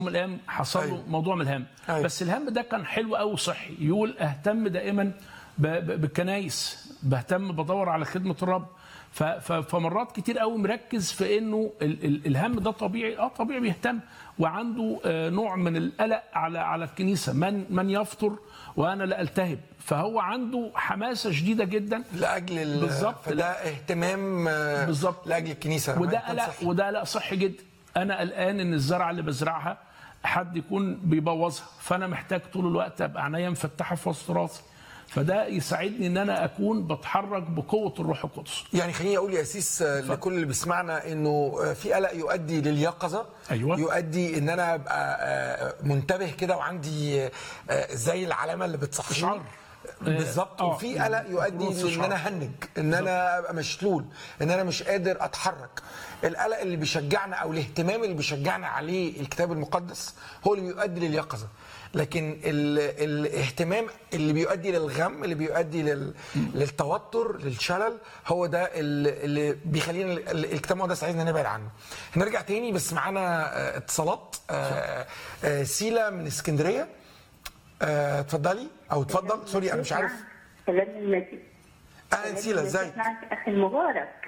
من الايام حصل له أيوة. موضوع من الهم أيوة. بس الهم ده كان حلو قوي وصحي يقول اهتم دائما ب- ب- بالكنايس بهتم بدور على خدمه الرب ف- ف- فمرات كتير قوي مركز في انه ال- ال- الهم ده طبيعي اه طبيعي بيهتم وعنده آه، نوع من القلق على على الكنيسه من من يفطر وانا لا التهب فهو عنده حماسه شديده جدا لاجل ال- بالظبط. فده اهتمام آه، بالظبط. لاجل الكنيسه وده اهتمام قلق صحي. وده قلق صحي جدا انا قلقان ان الزرعه اللي بزرعها حد يكون بيبوظها فانا محتاج طول الوقت ابقى عينيا مفتحه في وسط راسي فده يساعدني ان انا اكون بتحرك بقوه الروح القدس يعني خليني اقول يا اسيس آه، لكل اللي بيسمعنا انه آه، في قلق يؤدي لليقظه أيوة. يؤدي ان انا ابقى آه، منتبه كده وعندي آه، زي العلامه اللي بتصحيني إشعار. بالظبط آه. وفي قلق يؤدي نص ان إشعار. انا هنج ان انا ابقى مشلول ان انا مش قادر اتحرك القلق اللي بيشجعنا او الاهتمام اللي بيشجعنا عليه الكتاب المقدس هو اللي بيؤدي لليقظه لكن ال... الاهتمام اللي بيؤدي للغم اللي بيؤدي لل... للتوتر للشلل هو ده ال- اللي بيخلينا ال- الكتاب المقدس عايزنا نبعد عنه هنرجع تاني بس معانا آه، اتصالات آه، آه، سيلا من اسكندريه آه، اتفضلي او اتفضل سوري انا مش عارف سلام المسيح اهلا سيلا ازيك معك اخي المبارك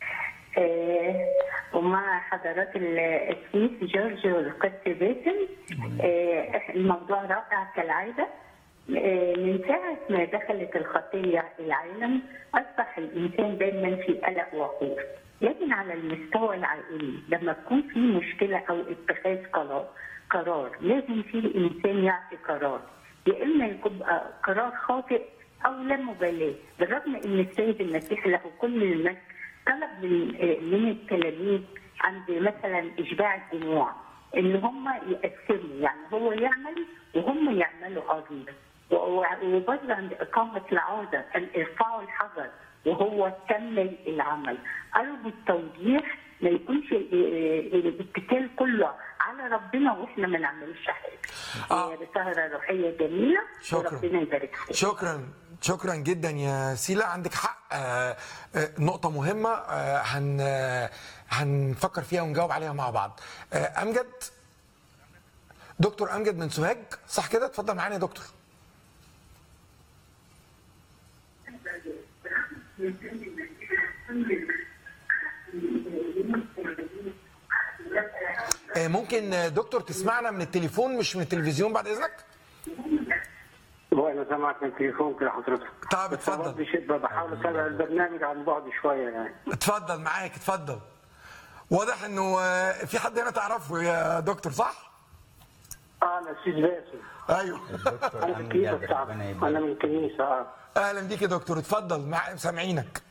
آه ومع حضرات الاسيس جورج والقدس باسم آه الموضوع رائع كالعاده آه من ساعة ما دخلت الخطية العالم أصبح الإنسان دايما في قلق وخوف لكن على المستوى العائلي لما تكون في مشكلة أو اتخاذ قرار قرار لازم في الإنسان يعطي قرار يا إما يبقى قرار خاطئ أو لا مبالاة بالرغم أن السيد المسيح له كل المجد طلب من من التلاميذ عند مثلا إشباع الجموع ان هم يقسموا يعني هو يعمل وهم يعملوا ايضا وبرضه عند اقامه العوده ان ارفعوا الحجر وهو كمل العمل ارجو التوضيح ما يكونش ال- الاتكال كله على ربنا واحنا ما نعملش حاجه آه. هي سهره روحيه جميله شكراً. وربنا يبارك فيك شكرا شكرا جدا يا سيلا عندك حق آه، آه، نقطة مهمة آه، هن آه، هنفكر فيها ونجاوب عليها مع بعض آه، أمجد دكتور أمجد من سوهاج صح كده اتفضل معانا يا دكتور آه، ممكن آه، دكتور تسمعنا من التليفون مش من التلفزيون بعد إذنك هو انا سامعك من التليفون كده حضرتك طب بس اتفضل. برضه شبه بحاول اتابع البرنامج عن بعد شويه يعني اتفضل معاك اتفضل واضح انه آه، في حد هنا تعرفه يا دكتور صح؟ اه انا سيد باسم ايوه انا في الكنيسه بتاعتي انا من الكنيسه اه اهلا بيك يا دكتور اتفضل مع سامعينك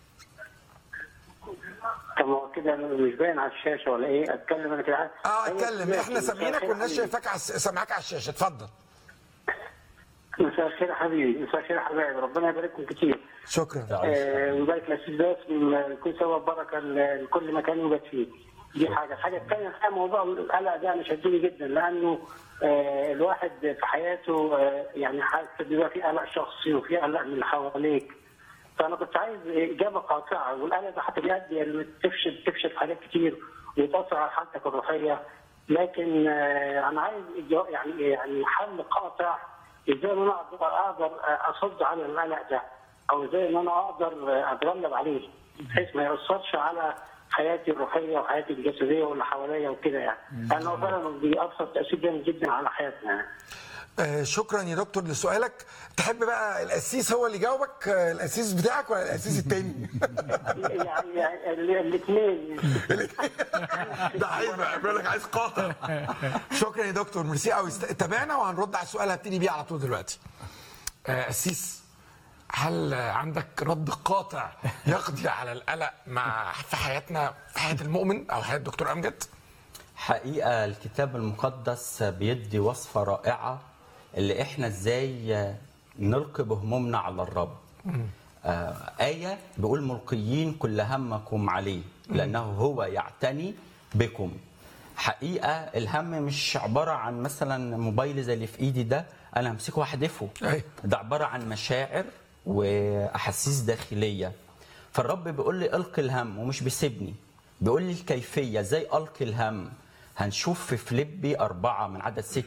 طب ما هو كده مش باين على الشاشه ولا ايه اتكلم انا كده اه أيوة، اتكلم سمعت. احنا مساء سامعينك الخير والناس حبيبي. شايفاك على الس- سامعاك على الشاشه اتفضل مساء الخير يا حبيبي مساء الخير يا حبايبي ربنا يبارككم كتير شكرا آه، ويبارك لسيد باسم آه، يكون سبب بركه ل- لكل مكان يوجد فيه دي حاجه الحاجه الثانيه الحقيقه موضوع القلق ده انا شدني جدا لانه آه، الواحد في حياته آه، يعني حاسس بيبقى في قلق شخصي وفي قلق من اللي حواليك فانا كنت عايز اجابه قاطعه والقلق ده حتى بيؤدي يعني تفشل تفشل في حاجات كتير وتاثر على حالتك الروحيه لكن آه، انا عايز إجا- يعني يعني حل قاطع ازاي ان انا اقدر اقدر اصد على القلق ده او ازاي ان انا اقدر اتغلب عليه بحيث ما ياثرش على حياتي الروحيه وحياتي الجسديه واللي حواليا وكده يعني لانه فعلا بيأثر تاثير جامد جدا على حياتنا يعني. آه شكرا يا دكتور لسؤالك تحب بقى القسيس هو اللي يجاوبك آه، القسيس بتاعك ولا القسيس التاني يعني يعني الاثنين ده عايز بيقول لك عايز قاطع شكرا يا دكتور ميرسي قوي است- تابعنا وهنرد على السؤال هبتدي بيه على طول دلوقتي آه، قسيس هل آه، عندك رد قاطع يقضي على القلق مع في حياتنا في حياه المؤمن او حياه دكتور امجد؟ حقيقة الكتاب المقدس بيدي وصفة رائعة اللي احنا ازاي نلقي بهمومنا على الرب آه آية بيقول ملقيين كل همكم عليه لأنه هو يعتني بكم حقيقة الهم مش عبارة عن مثلا موبايل زي اللي في ايدي ده انا همسكه واحدفه أيوة. ده عبارة عن مشاعر وأحاسيس داخلية فالرب بيقول لي القي الهم ومش بيسيبني بيقول لي الكيفية ازاي القي الهم هنشوف في فيليبي أربعة من عدد ستة